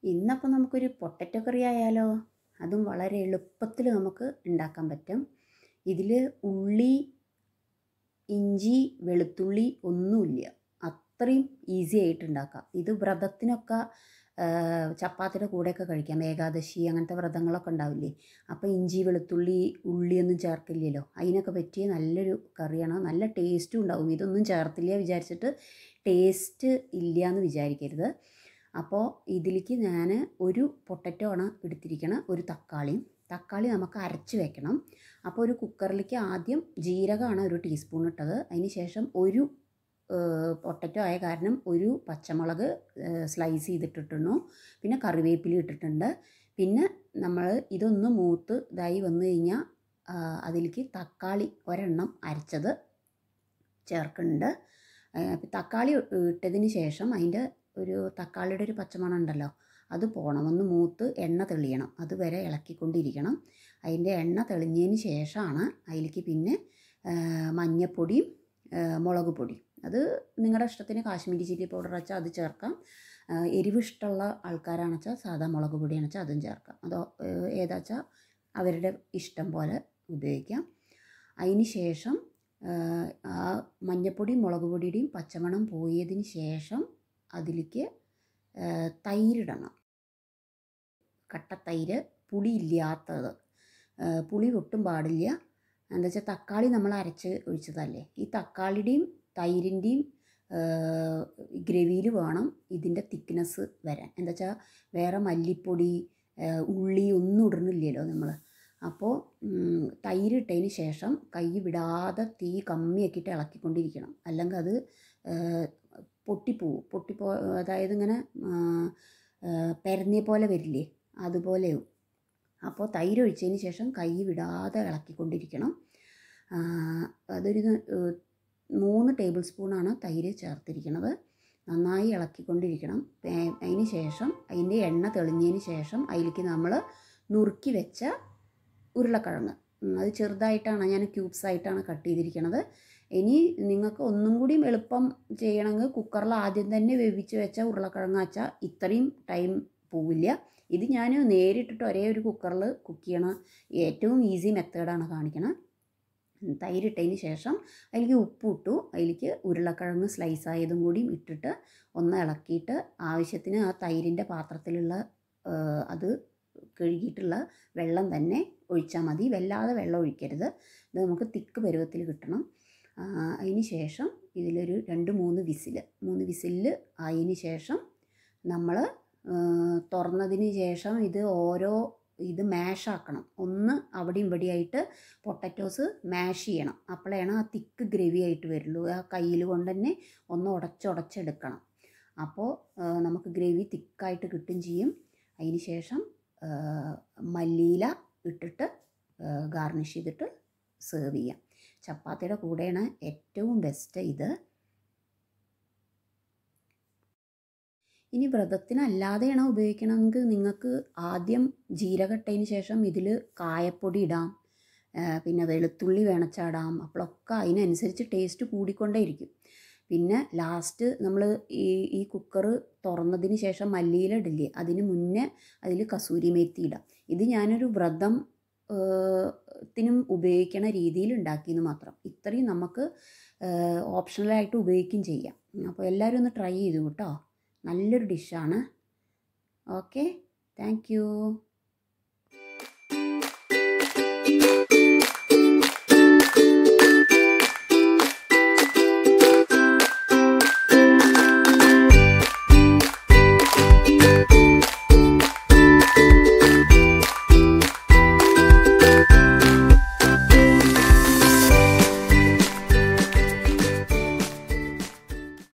ഇന്നപ്പോൾ നമുക്കൊരു പൊട്ടറ്റോ കറി ആയാലോ അതും വളരെ എളുപ്പത്തിൽ നമുക്ക് ഉണ്ടാക്കാൻ പറ്റും ഇതിൽ ഉള്ളി ഇഞ്ചി വെളുത്തുള്ളി ഒന്നുമില്ല അത്രയും ഈസി ആയിട്ട് ഉണ്ടാക്കാം ഇത് വ്രതത്തിനൊക്കെ ആ, ചപ്പാത്തിയുടെ കൂടെയൊക്കെ കഴിക്കാം ഏകാദശി അങ്ങനത്തെ വ്രതങ്ങളൊക്കെ ഉണ്ടാവില്ലേ അപ്പോൾ ഇഞ്ചി വെളുത്തുള്ളി ഉള്ളിയൊന്നും ചേർക്കില്ലല്ലോ അതിനൊക്കെ പറ്റിയ നല്ലൊരു കറിയാണ് നല്ല ടേസ്റ്റും ഉണ്ടാവും ഇതൊന്നും ചേർത്തില്ല വിചാരിച്ചിട്ട് ടേസ്റ്റ് ഇല്ല എന്ന് വിചാരിക്കരുത് അപ്പോൾ ഇതിലേക്ക് ഞാൻ ഒരു പൊട്ടറ്റോ ആണ് എടുത്തിരിക്കണം ഒരു തക്കാളിയും തക്കാളി നമുക്ക് അരച്ച് വെക്കണം അപ്പോൾ ഒരു കുക്കറിലേക്ക് ആദ്യം ജീരകമാണ് ഒരു ടീസ്പൂൺ ഇട്ടത് അതിന് ശേഷം ഒരു പൊട്ടറ്റോ ആയ കാരണം ഒരു പച്ചമുളക് സ്ലൈസ് ചെയ്തിട്ടിട്ടുന്നു പിന്നെ കറിവേപ്പില ഇട്ടിട്ടുണ്ട് പിന്നെ നമ്മൾ ഇതൊന്ന് മൂത്ത് ഇതായി വന്നു കഴിഞ്ഞാൽ അതിലേക്ക് തക്കാളി ഒരെണ്ണം അരച്ചത് ചേർക്കുന്നുണ്ട് അപ്പം തക്കാളി ഇട്ടതിന് ശേഷം അതിൻ്റെ ഒരു തക്കാളിയുടെ ഒരു പച്ചമണം ഉണ്ടല്ലോ അത് പോകണം ഒന്ന് മൂത്ത് എണ്ണ തെളിയണം അതുവരെ ഇളക്കിക്കൊണ്ടിരിക്കണം അതിൻ്റെ എണ്ണ തെളിഞ്ഞതിന് ശേഷമാണ് അതിലേക്ക് പിന്നെ ആ, മഞ്ഞപ്പൊടിയും ആ, മുളക് പൊടിയും അത് നിങ്ങളുടെ ഇഷ്ടത്തിന് കാശ്മീരി ചില്ലി പൗഡർ വെച്ചാൽ അത് ചേർക്കാം ആ, എരിവ് ഇഷ്ടമുള്ള ആൾക്കാരാണെന്ന് വെച്ചാൽ സാധാ മുളക് പൊടിയാണെന്ന് വെച്ചാൽ അതും ചേർക്കാം അതോ ഏതാ വെച്ചാൽ അവരുടെ ഇഷ്ടം പോലെ ഉപയോഗിക്കാം അതിന് ശേഷം ആ, ആ മഞ്ഞപ്പൊടിയും മുളക് പൊടിയുടെയും പച്ചമണം പോയതിന് ശേഷം അതിലേക്ക് ആ, തൈരിടണം കട്ടത്തൈര് പുളി ഇല്ലാത്തത് ആ, പുളി ഒട്ടും പാടില്ല എന്താ വെച്ചാൽ തക്കാളി നമ്മൾ അരച്ച് ഒഴിച്ചതല്ലേ ഈ തക്കാളിയുടെയും തൈരിൻ്റെയും ഗ്രവിയിൽ വേണം ഇതിൻ്റെ തിക്നെസ് വരാൻ എന്താ വെച്ചാൽ വേറെ മല്ലിപ്പൊടി ആ, ഉള്ളി ഒന്നും ഇടണില്ലല്ലോ നമ്മൾ അപ്പോൾ ഉം, തൈര് ഇട്ടതിന് ശേഷം കൈ വിടാതെ തീ കമ്മിയാക്കിയിട്ട് ഇളക്കിക്കൊണ്ടിരിക്കണം അല്ലെങ്കിൽ അത് ആ, പൊട്ടിപ്പോവും പൊട്ടിപ്പോ അതായത് ഇങ്ങനെ പെരന്നിയ പോലെ വരില്ലേ അതുപോലെയാവും അപ്പോൾ തൈര് ഒഴിച്ചതിന് ശേഷം കൈ വിടാതെ ഇളക്കിക്കൊണ്ടിരിക്കണം ആ, അതൊരു ഏഹ്, മൂന്ന് ടേബിൾ സ്പൂണാണ് തൈര് ചേർത്തിരിക്കുന്നത് നന്നായി ഇളക്കിക്കൊണ്ടിരിക്കണം ഏ- അതിന് ശേഷം അതിൻ്റെ എണ്ണ തെളിഞ്ഞതിന് ശേഷം അതിലേക്ക് നമ്മൾ നുറുക്കി വെച്ച ഉരുളക്കിഴങ്ങ് ഉം, അത് ചെറുതായിട്ടാണ് ഞാൻ ക്യൂബ്സ് ആയിട്ടാണ് കട്ട് ചെയ്തിരിക്കുന്നത് ഇനി നിങ്ങൾക്ക് ഒന്നും കൂടിയും എളുപ്പം ചെയ്യണമെങ്കിൽ കുക്കറിൽ ആദ്യം തന്നെ വേവിച്ച് വെച്ച ഉരുളക്കിഴങ്ങ് വെച്ചാൽ ഇത്രയും ടൈം പോവില്ല ഇത് ഞാൻ നേരിട്ടിട്ട് ഒരേ ഒരു കുക്കറിൽ കുക്ക് ചെയ്യണ ഏറ്റവും ഈസി മെത്തേഡാണ് കാണിക്കണത് തൈരിട്ടതിന് ശേഷം അതിലേക്ക് ഉപ്പ് ഇട്ടു അതിലേക്ക് ഉരുളക്കിഴങ്ങ് സ്ലൈസ് ആയതും കൂടി ഇട്ടിട്ട് ഒന്ന് ഇളക്കിയിട്ട് ആവശ്യത്തിന് ആ തൈരിൻ്റെ പാത്രത്തിലുള്ള ആ, അത് കഴുകിയിട്ടുള്ള വെള്ളം തന്നെ ഒഴിച്ചാൽ മതി വല്ലാതെ വെള്ളം ഒഴിക്കരുത് ഇത് നമുക്ക് തിക്ക് പരുവത്തിൽ കിട്ടണം ആ, അതിന് ശേഷം ഇതിലൊരു രണ്ട് മൂന്ന് വിസിൽ മൂന്ന് വിസിലിൽ ആയതിന് ശേഷം നമ്മൾ തുറന്നതിന് ശേഷം ഇത് ഓരോ ഇത് മാഷ് ആക്കണം ഒന്ന് അവിടെയും ഇവിടെയായിട്ട് പൊട്ടറ്റോസ് മാഷ് ചെയ്യണം അപ്പോഴാണ് ആ തിക്ക് ഗ്രേവി ആയിട്ട് വരുള്ളൂ ആ കയ്യിൽ കൊണ്ട് തന്നെ ഒന്ന് ഉടച്ചുടച്ചെടുക്കണം അപ്പോൾ ആ, നമുക്ക് ഗ്രേവി തിക്കായിട്ട് കിട്ടും ചെയ്യും അതിന് ശേഷം ആ, മല്ലിയില ഇട്ടിട്ട് ഗാർണിഷ് ചെയ്തിട്ട് സെർവ് ചെയ്യാം ചപ്പാത്തിയുടെ കൂടെയാണ് ഏറ്റവും ബെസ്റ്റ് ഇത് ഇനി വ്രതത്തിനല്ലാതെയാണോ ഉപയോഗിക്കണമെങ്കിൽ നിങ്ങൾക്ക് ആദ്യം ജീരകട്ടതിന് ശേഷം ഇതിൽ കായപ്പൊടി ഇടാം ആ, പിന്നെ വെളുത്തുള്ളി വേണച്ചാടാം അപ്പോഴൊക്കെ അതിനനുസരിച്ച് ടേസ്റ്റ് കൂടിക്കൊണ്ടേയിരിക്കും പിന്നെ ലാസ്റ്റ് നമ്മൾ ഈ ഈ കുക്കർ തുറന്നതിന് ശേഷം മല്ലിയില ഇടില്ലേ അതിന് മുന്നേ അതിൽ കസൂരി മേത്തി ഇടാം ഇത് ഞാനൊരു വ്രതം ആ, ത്തിനും ഉപയോഗിക്കണ രീതിയിൽ ഉണ്ടാക്കിയെന്ന് മാത്രം ഇത്രയും നമുക്ക് ഓപ്ഷണലായിട്ട് ഉപയോഗിക്കുകയും ചെയ്യാം അപ്പോൾ എല്ലാവരും ഒന്ന് ട്രൈ ചെയ്തു കേട്ടോ നല്ലൊരു ഡിഷാണ് ഓക്കെ താങ്ക് യു